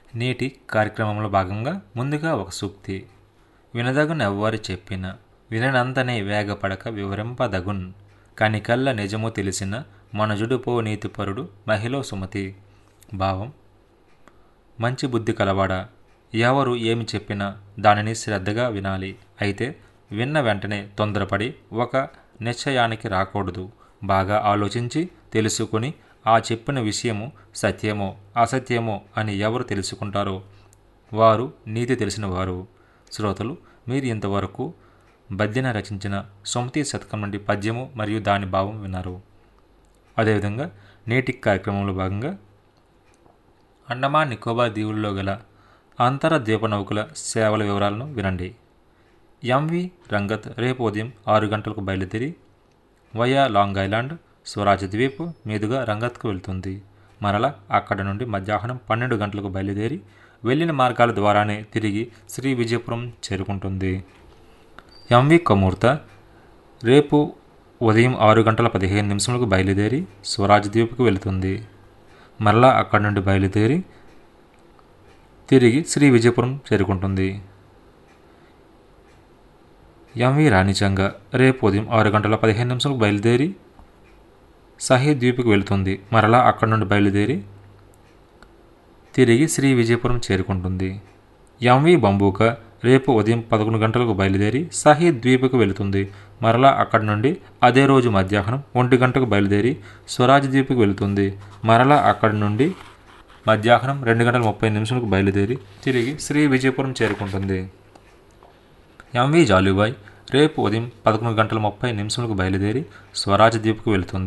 నేటి కార్యక్రమంలో భాగంగా ముందుగా ఒక సూక్తి వినదగున ఎవ్వరు చెప్పిన విననంతనే వేగపడక వివరింపదగున్ కనికల్ల నిజము తెలిసిన మనజుడు పో నీతిపరుడు మహిళ సుమతి భావం మంచి బుద్ధి కలవాడ ఎవరు ఏమి చెప్పినా దానిని శ్రద్ధగా వినాలి అయితే విన్న వెంటనే తొందరపడి ఒక నిశ్చయానికి రాకూడదు బాగా ఆలోచించి తెలుసుకుని ఆ చెప్పిన విషయము సత్యమో అసత్యమో అని ఎవరు తెలుసుకుంటారో వారు నీతి తెలిసిన వారు శ్రోతలు మీరు ఇంతవరకు బద్యన రచించిన సొమతి శతకం నుండి పద్యము మరియు దాని భావం విన్నారు అదేవిధంగా నేటి కార్యక్రమంలో భాగంగా అండమాన్ నికోబార్ దీవుల్లో గల అంతర ద్వీపనౌకల సేవల వివరాలను వినండి ఎంవి రంగత్ రేపు ఉదయం ఆరు గంటలకు బయలుదేరి via Long Island Swaraj Dweep మీదుగా రంగత్కు వెళ్తుంది మరలా అక్కడ నుండి మధ్యాహ్నం పన్నెండు గంటలకు బయలుదేరి వెళ్ళిన మార్గాల ద్వారానే తిరిగి శ్రీ విజయపురం చేరుకుంటుంది ఎంవి కమూర్త రేపు ఉదయం ఆరు గంటల పదిహేను నిమిషములకు బయలుదేరి స్వరాజ్ ద్వీప్కు వెళుతుంది మరలా అక్కడి నుండి బయలుదేరి తిరిగి శ్రీ విజయపురం చేరుకుంటుంది ఎంవి రాణిచంగ రేపు ఉదయం ఆరు గంటల పదిహేను నిమిషాలకు బయలుదేరి సహీ ద్వీప్కి వెళుతుంది మరలా అక్కడి నుండి బయలుదేరి తిరిగి శ్రీ విజయపురం చేరుకుంటుంది ఎంవి బంబూక రేపు ఉదయం పదకొండు గంటలకు బయలుదేరి సహీ ద్వీప్కి వెళుతుంది మరలా అక్కడి నుండి అదే రోజు మధ్యాహ్నం ఒంటి గంటకు బయలుదేరి స్వరాజ్ ద్వీప్కి వెళుతుంది మరలా అక్కడి నుండి మధ్యాహ్నం రెండు గంటల ముప్పై నిమిషాలకు బయలుదేరి తిరిగి శ్రీ విజయపురం చేరుకుంటుంది ఎంవి జాలుబాయ్ రేపు ఉదయం పదకొండు గంటల ముప్పై నిమిషాలకు బయలుదేరి స్వరాజ్ ద్వీప్కు వెళుతుంది